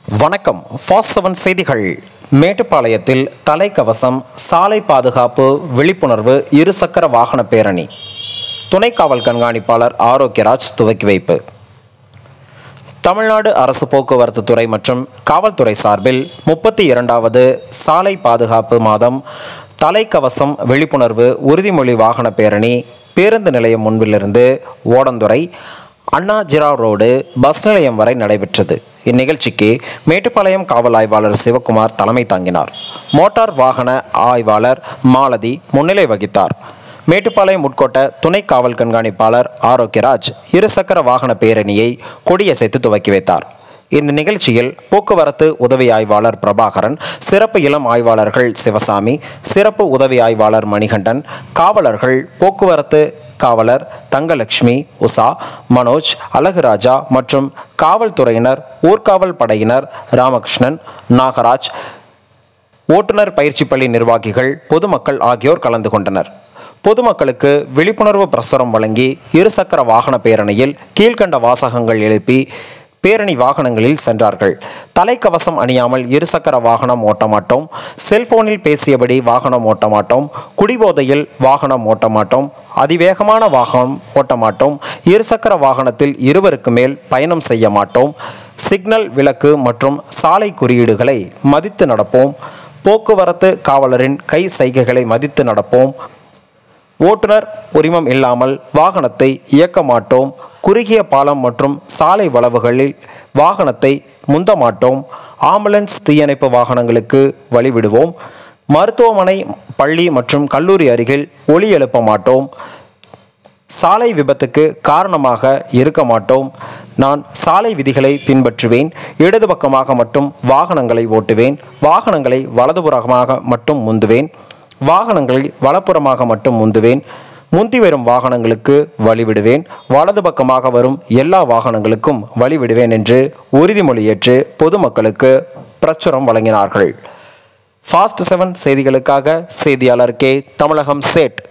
வணக்கம் fast seven செய்திகள் மேட்டுப்பாளையத்தில் தலைக்கவசம் சாலை பாதுகாப்பு விழிப்புணர்வு இருசக்கர வாகன பேரணி துணை காவல் கண்காணிப்பாளர் ஆரோக்கியராஜ் துவக்கி வைப்பு தமிழ்நாடு அரசு போக்குவரத்து துறை மற்றும் காவல்துறை சார்பில் முப்பத்தி இரண்டாவது சாலை பாதுகாப்பு மாதம் தலைக்கவசம் விழிப்புணர்வு உறுதிமொழி வாகன பேரணி பேருந்து நிலையம் முன்பிலிருந்து ஓடந்துறை அண்ணா ஜிரா ரோடு பஸ் நிலையம் வரை நடைபெற்றது இந்நிகழ்ச்சிக்கு மேட்டுப்பாளையம் காவல் ஆய்வாளர் சிவகுமார் தலைமை தாங்கினார் மோட்டார் வாகன ஆய்வாளர் மாலதி முன்னிலை வகித்தார் மேட்டுப்பாளையம் உட்கோட்ட துணை காவல் கண்காணிப்பாளர் ஆரோக்கியராஜ் இருசக்கர வாகன பேரணியை கொடியசைத்து துவக்கி வைத்தார் இந்த நிகழ்ச்சியில் போக்குவரத்து உதவி ஆய்வாளர் பிரபாகரன் சிறப்பு இளம் ஆய்வாளர்கள் சிவசாமி சிறப்பு உதவி ஆய்வாளர் மணிகண்டன் காவலர்கள் போக்குவரத்து காவலர் தங்கலட்சுமி உஷா மனோஜ் அழகுராஜா மற்றும் காவல்துறையினர் ஊர்காவல் படையினர் ராமகிருஷ்ணன் நாகராஜ் ஓட்டுநர் பயிற்சி பள்ளி நிர்வாகிகள் பொதுமக்கள் ஆகியோர் கலந்து கொண்டனர் பொதுமக்களுக்கு விழிப்புணர்வு பிரசுரம் வழங்கி இருசக்கர வாகன பேரணியில் கீழ்கண்ட வாசகங்கள் எழுப்பி பேரணி வாகனங்களில் சென்றார்கள் தலைக்கவசம் அணியாமல் இருசக்கர வாகனம் ஓட்ட மாட்டோம் செல்போனில் பேசியபடி வாகனம் ஓட்ட மாட்டோம் குடிபோதையில் வாகனம் ஓட்ட மாட்டோம் அதிவேகமான வாகனம் ஓட்ட மாட்டோம் இருசக்கர வாகனத்தில் இருவருக்கு மேல் பயணம் செய்ய மாட்டோம் சிக்னல் விளக்கு மற்றும் சாலை குறியீடுகளை மதித்து நடப்போம் போக்குவரத்து காவலரின் கை சைகைகளை மதித்து நடப்போம் ஓட்டுநர் உரிமம் இல்லாமல் வாகனத்தை இயக்க மாட்டோம் குறுகிய பாலம் மற்றும் சாலை வளவுகளில் வாகனத்தை முந்த மாட்டோம் ஆம்புலன்ஸ் தீயணைப்பு வாகனங்களுக்கு வழிவிடுவோம் மருத்துவமனை பள்ளி மற்றும் கல்லூரி அருகில் ஒலி எழுப்ப மாட்டோம் சாலை விபத்துக்கு காரணமாக இருக்க மாட்டோம் நான் சாலை விதிகளை பின்பற்றுவேன் இடது பக்கமாக மட்டும் வாகனங்களை ஓட்டுவேன் வாகனங்களை வலதுபுறமாக மட்டும் முந்துவேன் வாகனங்களை வலப்புறமாக மட்டும் முந்துவேன் முந்தி வரும் வாகனங்களுக்கு வழிவிடுவேன் வலது பக்கமாக வரும் எல்லா வாகனங்களுக்கும் வழிவிடுவேன் என்று உறுதிமொழி ஏற்று பொதுமக்களுக்கு பிரச்சுரம் வழங்கினார்கள் ஃபாஸ்ட் செவன் செய்திகளுக்காக செய்தியாளர் கே தமிழகம் சேட்